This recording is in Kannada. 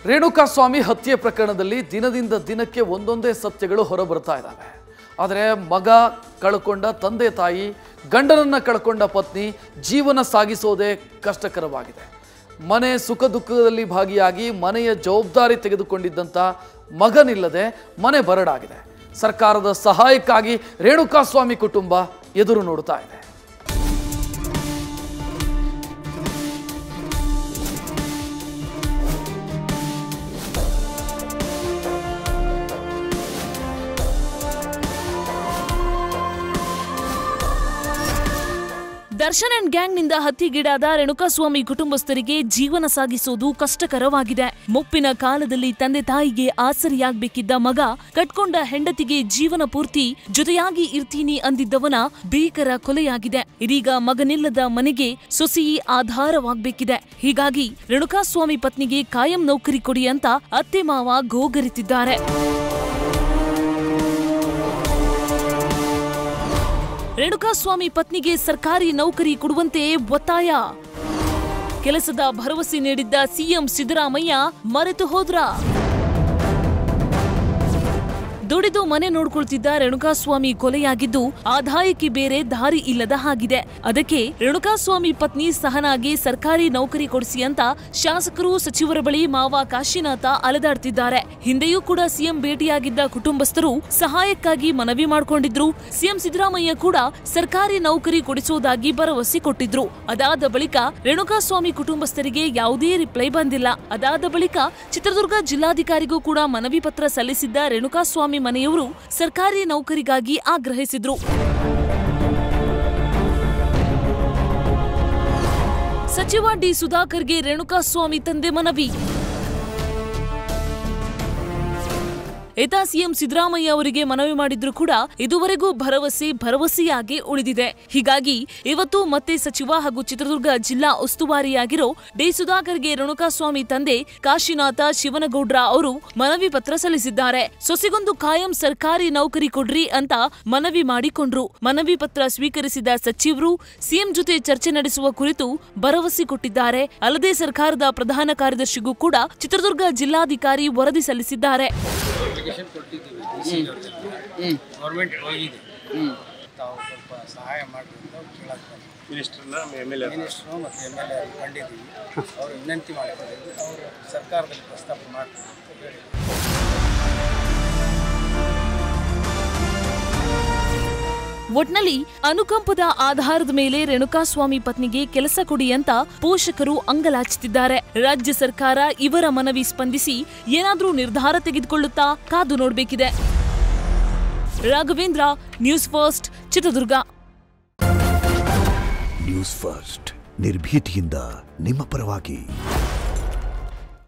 ರೇಣುಕಾಸ್ವಾಮಿ ಹತ್ಯೆ ಪ್ರಕರಣದಲ್ಲಿ ದಿನದಿಂದ ದಿನಕ್ಕೆ ಒಂದೊಂದೇ ಸತ್ಯಗಳು ಹೊರಬರ್ತಾ ಇದ್ದಾವೆ ಆದರೆ ಮಗ ಕಳ್ಕೊಂಡ ತಂದೆ ತಾಯಿ ಗಂಡನನ್ನ ಕಳ್ಕೊಂಡ ಪತ್ನಿ ಜೀವನ ಸಾಗಿಸೋದೇ ಕಷ್ಟಕರವಾಗಿದೆ ಮನೆ ಸುಖ ದುಃಖದಲ್ಲಿ ಭಾಗಿಯಾಗಿ ಮನೆಯ ಜವಾಬ್ದಾರಿ ತೆಗೆದುಕೊಂಡಿದ್ದಂಥ ಮಗನಿಲ್ಲದೆ ಮನೆ ಬರಡಾಗಿದೆ ಸರ್ಕಾರದ ಸಹಾಯಕ್ಕಾಗಿ ರೇಣುಕಾಸ್ವಾಮಿ ಕುಟುಂಬ ಎದುರು ನೋಡ್ತಾ ಇದೆ ದರ್ಶನ್ ಅಂಡ್ ಗ್ಯಾಂಗ್ನಿಂದ ಹತ್ಯೆಗೀಡಾದ ರೇಣುಕಾಸ್ವಾಮಿ ಕುಟುಂಬಸ್ಥರಿಗೆ ಜೀವನ ಸಾಗಿಸೋದು ಕಷ್ಟಕರವಾಗಿದೆ ಮುಪ್ಪಿನ ಕಾಲದಲ್ಲಿ ತಂದೆ ತಾಯಿಗೆ ಆಸರಿಯಾಗ್ಬೇಕಿದ್ದ ಮಗ ಕಟ್ಕೊಂಡ ಹೆಂಡತಿಗೆ ಜೀವನ ಪೂರ್ತಿ ಜೊತೆಯಾಗಿ ಇರ್ತೀನಿ ಅಂದಿದ್ದವನ ಭೀಕರ ಕೊಲೆಯಾಗಿದೆ ಇದೀಗ ಮಗನಿಲ್ಲದ ಮನೆಗೆ ಸೊಸೆಯಿ ಆಧಾರವಾಗ್ಬೇಕಿದೆ ಹೀಗಾಗಿ ರೇಣುಕಾಸ್ವಾಮಿ ಪತ್ನಿಗೆ ಕಾಯಂ ನೌಕರಿ ಕೊಡಿ ಅಂತ ಅತ್ತೆ ಮಾವ ಗೋಗರಿತಿದ್ದಾರೆ ರೇಣುಕಾಸ್ವಾಮಿ ಪತ್ನಿಗೆ ಸರ್ಕಾರಿ ನೌಕರಿ ಕೊಡುವಂತೆ ಒತ್ತಾಯ ಕೆಲಸದ ಭರವಸೆ ನೀಡಿದ್ದ ಸಿಎಂ ಸಿದ್ದರಾಮಯ್ಯ ಮರೆತು ಹೋದ್ರ ದುಡಿದು ಮನೆ ನೋಡ್ಕೊಳ್ತಿದ್ದ ರೇಣುಕಾಸ್ವಾಮಿ ಕೊಲೆಯಾಗಿದ್ದು ಆದಾಯಕ್ಕೆ ಬೇರೆ ದಾರಿ ಇಲ್ಲದ ಹಾಗಿದೆ ಅದಕ್ಕೆ ರೇಣುಕಾಸ್ವಾಮಿ ಪತ್ನಿ ಸಹನಾಗೆ ಸರ್ಕಾರಿ ನೌಕರಿ ಕೊಡಿಸಿ ಅಂತ ಶಾಸಕರು ಸಚಿವರ ಬಳಿ ಮಾವ ಕಾಶಿನಾಥ ಅಲೆದಾಡ್ತಿದ್ದಾರೆ ಹಿಂದೆಯೂ ಕೂಡ ಸಿಎಂ ಭೇಟಿಯಾಗಿದ್ದ ಕುಟುಂಬಸ್ಥರು ಸಹಾಯಕ್ಕಾಗಿ ಮನವಿ ಮಾಡಿಕೊಂಡಿದ್ರು ಸಿಎಂ ಸಿದ್ದರಾಮಯ್ಯ ಕೂಡ ಸರ್ಕಾರಿ ನೌಕರಿ ಕೊಡಿಸುವುದಾಗಿ ಭರವಸೆ ಕೊಟ್ಟಿದ್ರು ಅದಾದ ಬಳಿಕ ರೇಣುಕಾಸ್ವಾಮಿ ಕುಟುಂಬಸ್ಥರಿಗೆ ಯಾವುದೇ ರಿಪ್ಲೈ ಬಂದಿಲ್ಲ ಅದಾದ ಬಳಿಕ ಚಿತ್ರದುರ್ಗ ಜಿಲ್ಲಾಧಿಕಾರಿಗೂ ಕೂಡ ಮನವಿ ಪತ್ರ ಸಲ್ಲಿಸಿದ್ದ ರೇಣುಕಾಸ್ವಾಮಿ ಮನೆಯವರು ಸರ್ಕಾರಿ ನೌಕರಿಗಾಗಿ ಆಗ್ರಹಿಸಿದ್ರು ಸಚಿವ ಡಿ ಸುಧಾಕರ್ಗೆ ರೇಣುಕಾಸ್ವಾಮಿ ತಂದೆ ಮನವಿ ಇತ ಸಿಎಂ ಸಿದ್ದರಾಮಯ್ಯ ಅವರಿಗೆ ಮನವಿ ಮಾಡಿದ್ರು ಕೂಡ ಇದುವರೆಗೂ ಭರವಸೆ ಭರವಸೆಯಾಗಿ ಉಳಿದಿದೆ ಹೀಗಾಗಿ ಇವತ್ತು ಮತ್ತೆ ಸಚಿವ ಹಾಗೂ ಚಿತ್ರದುರ್ಗ ಜಿಲ್ಲಾ ಉಸ್ತುವಾರಿಯಾಗಿರೋ ಡಿ ಸುಧಾಕರ್ಗೆ ರೇಣುಕಾಸ್ವಾಮಿ ತಂದೆ ಕಾಶಿನಾಥ ಶಿವನಗೌಡ್ರ ಅವರು ಮನವಿ ಪತ್ರ ಸಲ್ಲಿಸಿದ್ದಾರೆ ಸೊಸೆಗೊಂದು ಕಾಯಂ ಸರ್ಕಾರಿ ನೌಕರಿ ಕೊಡ್ರಿ ಅಂತ ಮನವಿ ಮಾಡಿಕೊಂಡ್ರು ಮನವಿ ಪತ್ರ ಸ್ವೀಕರಿಸಿದ ಸಚಿವರು ಸಿಎಂ ಜೊತೆ ಚರ್ಚೆ ನಡೆಸುವ ಕುರಿತು ಭರವಸೆ ಕೊಟ್ಟಿದ್ದಾರೆ ಅಲ್ಲದೆ ಸರ್ಕಾರದ ಪ್ರಧಾನ ಕಾರ್ಯದರ್ಶಿಗೂ ಕೂಡ ಚಿತ್ರದುರ್ಗ ಜಿಲ್ಲಾಧಿಕಾರಿ ವರದಿ ಸಲ್ಲಿಸಿದ್ದಾರೆ ಅಪ್ಲಿಕೇಶನ್ ಕೊಟ್ಟಿದ್ದೀವಿ ಡಿ ಸಿ ಗೌರ್ಮೆಂಟ್ ಹೋಗಿದೆ ತಾವು ಸ್ವಲ್ಪ ಸಹಾಯ ಮಾಡಿ ಅಂತ ಕೇಳಕ್ಕೆ ಬಂದೆ. ಮಿನಿಸ್ಟರ್ನ ಎಮ್ ಎಲ್ ಎ ಮಿನಿಸ್ಟ್ರು ಮತ್ತು ಎಮ್ ಎಲ್ ಎ ಕಂಡಿದ್ದೀವಿ ಅವರು ವಿನಂತಿ ಮಾಡಿದ್ದಾರೆ ಅವರು ಸರ್ಕಾರದಲ್ಲಿ ಪ್ರಸ್ತಾಪ ಮಾಡ್ತಾರೆ ಅಂತ ಹೇಳಿದ್ದಾರೆ ಒಟ್ನಲ್ಲಿ ಅನುಕಂಪದ ಆಧಾರದ ಮೇಲೆ ರೇಣುಕಾಸ್ವಾಮಿ ಪತ್ನಿಗೆ ಕೆಲಸ ಕೊಡಿ ಅಂತ ಪೋಷಕರು ಅಂಗಲಾಚುತ್ತಿದ್ದಾರೆ ರಾಜ್ಯ ಸರ್ಕಾರ ಇವರ ಮನವಿ ಸ್ಪಂದಿಸಿ ಏನಾದ್ರೂ ನಿರ್ಧಾರ ತೆಗೆದುಕೊಳ್ಳುತ್ತಾ ಕಾದು ನೋಡಬೇಕಿದೆ Raghavendra news first Chitradurga news first ನಿರ್ಭೀತಿಯಿಂದ ನಿಮ್ಮ ಪರವಾಗಿ